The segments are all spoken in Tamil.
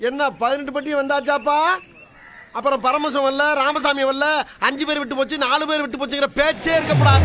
என்ன பதினெட்டு பட்டி வந்தாச்சாப்பா அப்புறம் பரமசம் வரல ராமசாமி வரல அஞ்சு பேர் விட்டு போச்சு நாலு பேர் விட்டு போச்சுங்கிற பேச்சே இருக்கக்கூடாது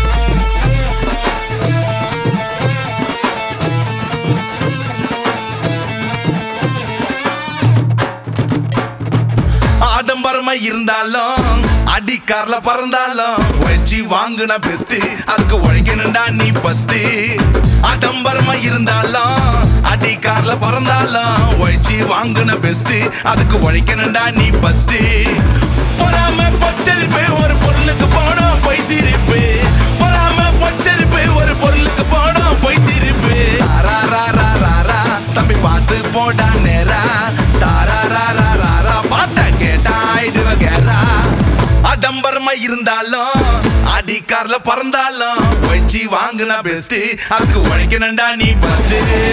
ஆடம்பரமா இருந்தாலும் அடிக்கார்ல பறந்தாலும் உழைச்சி வாங்குன பெஸ்ட் அதுக்கு உழைக்கணும்டா நீ ஃபர்ஸ்ட் ஆடம்பரமா இருந்தாலும் அடிக்கார்ல பறந்தாலும் உழைச்சி வாங்குன பெஸ்ட் அதுக்கு உழைக்கணும்டா நீ ஃபர்ஸ்ட் பொறாம பச்சரிப்பு ஒரு பொருளுக்கு போனோம் போய் சிரிப்பு பொறாம பச்சரிப்பு ஒரு பொருளுக்கு போனோம் போய் சிரிப்பு தாரா ரா ரா ரா ரா தம்பி பார்த்து போடா நேரா தாரா ரா ரா ரா ரா பாட்ட கேட்டா ஆயிடுவ கேரா ஆடம்பரமா இருந்தாலும் அடிக்கார்ல பறந்தாலும் வச்சு வாங்குனா பெஸ்ட் அதுக்கு உழைக்கணும்டா நீ ஃபர்ஸ்ட்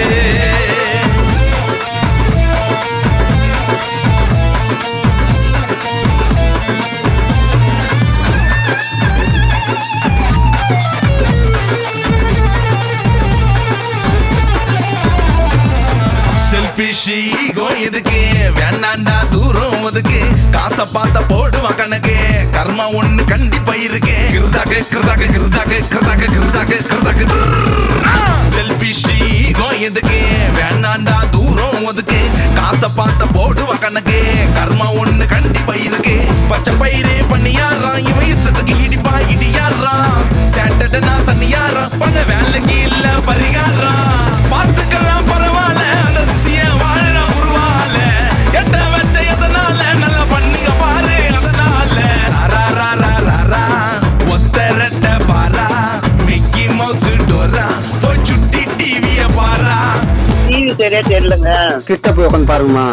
செல்பிஷ் ஈகோ எதுக்கு வேணாண்டா தூரம் ஒதுக்கு காசை பார்த்த போடுவான் கணக்கு கர்மா ஒண்ணு கண்டிப்பா இருக்கு கிருதாக கிருதாக கிருதாக கிருதாக கிருதாக கிருதாக செல்பிஷ் ஈகோ எதுக்கு வேணாண்டா தூரம் ஒதுக்கு காசை பார்த்த போடுவான் கணக்கு கர்மா ஒண்ணு கண்டிப்பா இருக்கு பச்சை பயிரே பண்ணியாரான் இவன் இஷ்டத்துக்கு இடிப்பா இடியாடுறான் சேட்டர்டே நான் சனியாரான் பண்ண வேலைக்கு இல்ல பரிகாரம் பார்த்துக்கலாம் பரவாயில்ல அந்த சிசிய வாழற உருவால கெட்ட வெட்ட எதனால நல்லா பண்ணுங்க பாரு அதனால ரா ரா ரா ரா ரா ஒத்த ரெட்ட பாரா மிக்கி மவுஸ் டோரா போய் சுட்டி டிவிய பாரா டிவி சரியா தெரியலங்க கிட்ட போய் உட்காந்து பாருங்கம்மா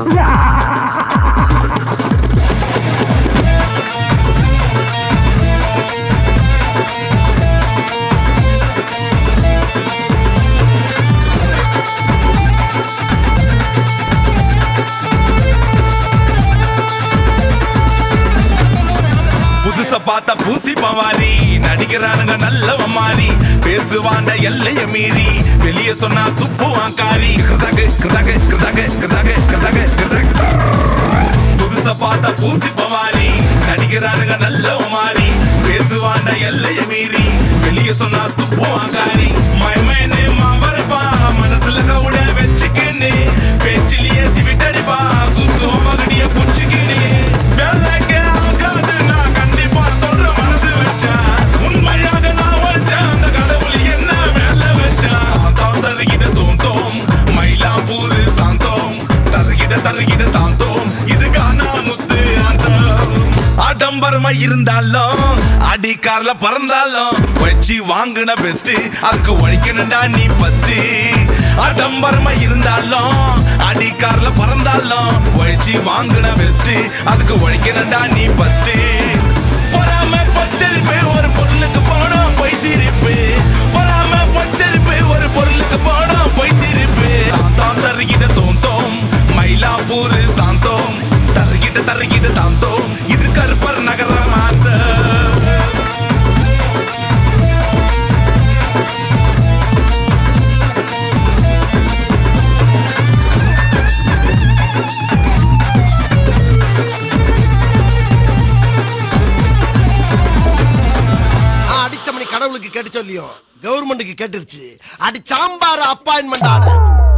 புதுச பார்த்த பூசி பவாரி நடிக்கிறானுங்க நல்லவன் மாறி பேசுவாண்ட எல்லைய மீறி வெளிய சொன்னா துப்புவான் காரி கிருதகு கிருதகு கிருதகு கிருதகு கிருதகு கிருதகு புதுச பார்த்த பூசி பவாரி நடிக்கிறானுங்க நல்லவன் மாறி பேசுவாண்ட எல்லைய மீறி வெளிய சொன்னா துப்புவான் காரி மைமேனே மாவரப்பா மனசுல கவுட வச்சுக்கின்னு பேச்சிலேயே சிவிட்டடிப்பா சுத்துவ மகனிய புச்சுக்கின்னு வேலைக்கு ஆகாது நான் கண்டிப்பா சொல்ற மனது வச்சா உண்மையாக நான் வச்சேன் அந்த கடவுள் என்ன மேல வச்சா தாம் தருகிட தோந்தோம் மயிலாப்பூர் சாந்தோம் தருகிட தருகிட தாந்தோம் இது காணா முத்து ஆந்தோம் ஆடம்பரமா இருந்தாலும் அடிக்கார்ல பறந்தாலும் வச்சு வாங்குன பெஸ்ட் அதுக்கு உழைக்கணும்டா நீ ஃபர்ஸ்ட் ஆடம்பரமா இருந்தாலும் அடிக்கார்ல பறந்தாலும் உழைச்சி வாங்குன பெஸ்ட் அதுக்கு உழைக்கணும்டா நீ ஃபர்ஸ்ட் பொறாம பச்சரிப்பு ஒரு பொருளுக்கு போனோம் போய் சிரிப்பு பொறாம பச்சரிப்பு ஒரு பொருளுக்கு போனோம் போய் சிரிப்பு தாம் தருகிட தோந்தோம் மயிலாப்பூர் சாந்தோம் தருகிட தருகிட தாந்தோம் இது கருப்பர் நகர மாத்த நான் அடிச்ச மணி கடவுளுக்கு கேட்டு சொல்லியோ கவர்மெண்ட்டுக்கு கேட்டுருச்சு அடி சாம்பார் அப்பாயின்மெண்ட் ஆர்டர்